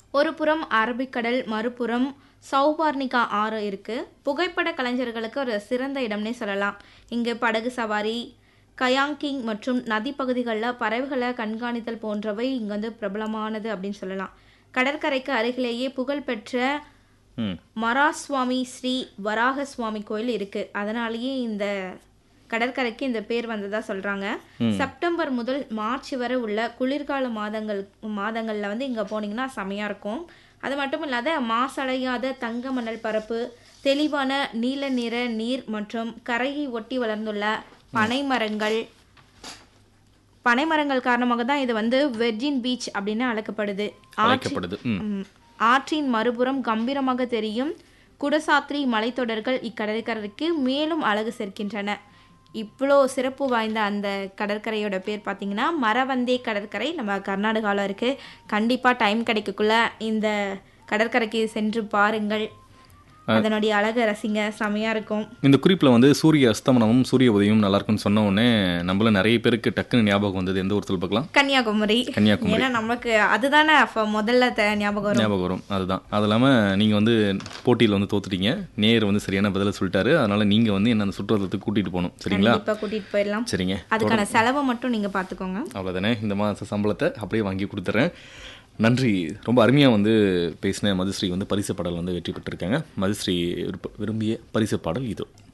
ஒரு புறம் அரபிக்கடல் மறுபுறம் சௌபார்னிகா ஆறு இருக்கு புகைப்பட கலைஞர்களுக்கு ஒரு சிறந்த இடம்னே சொல்லலாம் இங்கு படகு சவாரி கயாங்கிங் மற்றும் நதி பகுதிகளில் பறவைகளை கண்காணித்தல் போன்றவை இங்கே வந்து பிரபலமானது அப்படின்னு சொல்லலாம் கடற்கரைக்கு அருகிலேயே புகழ்பெற்ற ம் மராசுவாமி ஸ்ரீ வராக சுவாமி கோயில் இருக்கு அதனாலேயே இந்த கடற்கரைக்கு இந்த பேர் வந்ததா சொல்றாங்க செப்டம்பர் முதல் மார்ச் வரை உள்ள குளிர்கால மாதங்கள் மாதங்கள்ல வந்து இங்க போனீங்கன்னா செமையா இருக்கும் அது மட்டும் இல்லாத மாசடையாத தங்க மணல் பரப்பு தெளிவான நீல நிற நீர் மற்றும் கரையை ஒட்டி வளர்ந்துள்ள பனைமரங்கள் பனைமரங்கள் காரணமாக தான் இது வந்து வெர்ஜின் பீச் அப்படின்னு அழைக்கப்படுது ஆற்று அழைக்கப்படுது ம் ம். ஆற்றின் மறுபுறம் கம்பீரமாக தெரியும் குடசாத்ரி மலைத்தொடர்கள் இக்கடற்கரைக்கு மேலும் அழகு சேர்க்கின்றன இவ்வளோ சிறப்பு வாய்ந்த அந்த கடற்கரையோட பேர் பார்த்தீங்கன்னா மரவந்தே கடற்கரை நம்ம கர்நாடகாவில் இருக்குது கண்டிப்பாக டைம் கிடைக்கக்குள்ள இந்த கடற்கரைக்கு சென்று பாருங்கள் அதனுடைய அழகை ரசிங்க செமையாக இருக்கும் இந்த குறிப்பில் வந்து சூரிய அஸ்தமனமும் சூரிய உதயமும் நல்லா இருக்கும்னு சொன்ன உடனே நம்மள நிறைய பேருக்கு டக்குன்னு ஞாபகம் வந்தது எந்த ஊரத்தில் பார்க்கலாம் கன்னியாகுமரி கன்னியாகுமரி ஏன்னா நமக்கு அதுதானே அப்போ முதல்ல த- ஞாபகம் வரும் ஞாபகம் வரும் அதுதான் அது இல்லாமல் நீங்கள் வந்து போட்டியில் வந்து தோத்துட்டீங்க நேர் வந்து சரியான பதிலை சொல்லிட்டாரு அதனால நீங்கள் வந்து என்ன அந்த சுற்றுலாத்துக்கு கூட்டிகிட்டு போகணும் சரிங்களா கண்டிப்பாக கூட்டிகிட்டு போயிடலாம் சரிங்க அதுக்கான செலவை மட்டும் நீங்கள் பார்த்துக்கோங்க அவ்வளோதானே இந்த மாத சம்பளத்தை அப்படியே வாங்கி கொடுத்துட்றேன் நன்றி ரொம்ப அருமையாக வந்து பேசின மதுஸ்ரீ வந்து பரிசு பாடல் வந்து வெற்றி பெற்றிருக்காங்க மதுஸ்ரீ விருப்ப- விரும்பிய பரிசு பாடல் இது